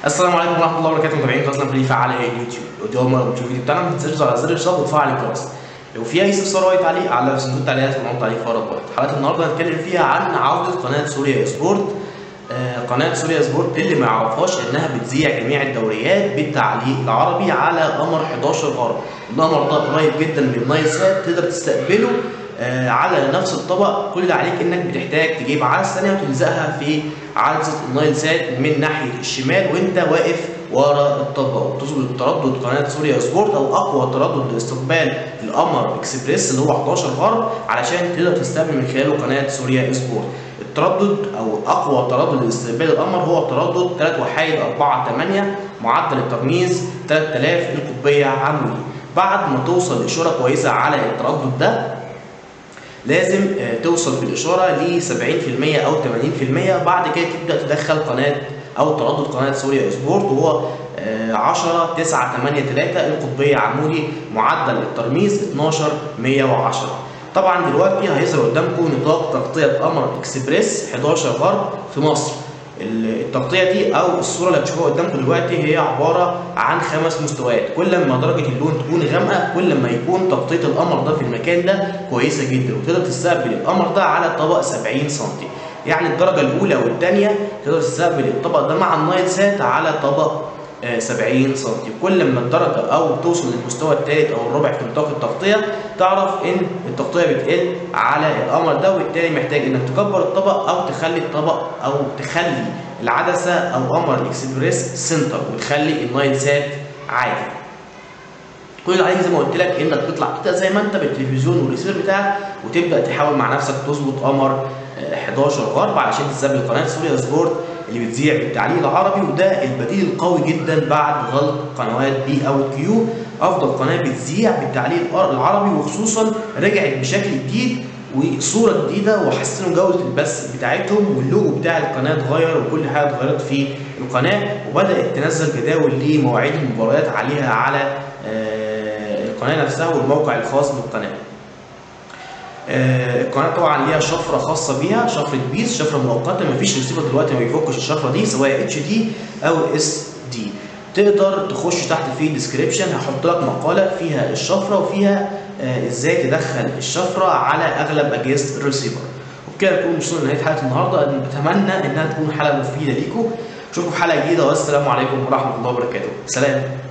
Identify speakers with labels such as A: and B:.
A: السلام عليكم ورحمه الله وبركاته متابعين قناه فريفا على اليوتيوب لو دي اول مره بتشوف الفيديو بتاعنا ما تنساش على زر الاشتراك وتفعل الجرس لو في اي استفسار او اي تعليق على صندوق التعليقات ونحط عليه فقره وقت حلقه النهارده هنتكلم فيها عن عوده قناه سوريا سبورت آه قناه سوريا سبورت اللي ما يعرفهاش انها بتذيع جميع الدوريات بالتعليق العربي على قمر 11 غرب القمر ده قريب جدا من النايل سات تقدر تستقبله آه على نفس الطبق كل اللي عليك انك بتحتاج تجيب عدسه ثانيه وتلزقها في عدسه النايل سات من ناحيه الشمال وانت واقف ورا الطبق وتظبط تردد قناه سوريا سبورت او اقوى تردد لاستقبال القمر اكسبريس اللي هو 11 غرب علشان تقدر تستقبل من خلاله قناه سوريا سبورت التردد او اقوى تردد لاستقبال القمر هو تردد 3 وحيد 4 8 معدل الترميز 3000 القطبيه عمودي بعد ما توصل اشاره كويسه على التردد ده لازم توصل بالاشاره ل 70% او 80% بعد كده تبدا تدخل قناه او تردد قناه سوريا سبورت وهو 10 9 8 3 القطبيه عمودي معدل الترميز 12 110 طبعا دلوقتي هيظهر قدامكم نطاق تغطيه قمر اكسبريس 11 غرب في مصر التغطيه دي او الصوره اللي هتشوفوها قدامكم دلوقتي هي عباره عن خمس مستويات كل ما درجه اللون تكون غامقه كل ما يكون تغطيه القمر ده في المكان ده كويسه جدا وتقدر تستقبل القمر ده على طبق 70 سم يعني الدرجه الاولى والثانيه تقدر تستقبل الطبق ده مع النايل سات على طبق 70 سم كل ما الدرجه او توصل للمستوى الثالث او الرابع في نطاق التغطيه تعرف ان التغطيه بتقل على القمر ده وبالتالي محتاج انك تكبر الطبق او تخلي الطبق او تخلي العدسه او قمر الاكسبريس سنتر وتخلي النايل سات عادي كل اللي عليك زي ما قلت لك انك تطلع كده زي ما انت بالتلفزيون والريسيفر بتاعك وتبدا تحاول مع نفسك تظبط قمر 11 غرب علشان تستقبل قناه سوريا سبورت اللي بتذيع بالتعليق العربي وده البديل القوي جدا بعد غلق قنوات بي او كيو افضل قناه بتذيع بالتعليق العربي وخصوصا رجعت بشكل جديد وصوره جديده وحسنوا جوده البث بتاعتهم واللوجو بتاع القناه اتغير وكل حاجه اتغيرت في القناه وبدات تنزل جداول لمواعيد المباريات عليها على القناه نفسها والموقع الخاص بالقناه آه القناه طبعا ليها شفره خاصه بيها شفره بيس شفره مؤقته مفيش ريسيفر دلوقتي ما بيفكش الشفره دي سواء اتش دي او اس دي تقدر تخش تحت في الديسكريبشن هحط لك مقاله فيها الشفره وفيها آه ازاي تدخل الشفره على اغلب اجهزه الريسيفر وبكده نكون وصلنا لنهايه حلقه النهارده بتمنى انها تكون حلقه مفيده ليكم اشوفكم في حلقه جديده والسلام عليكم ورحمه الله وبركاته سلام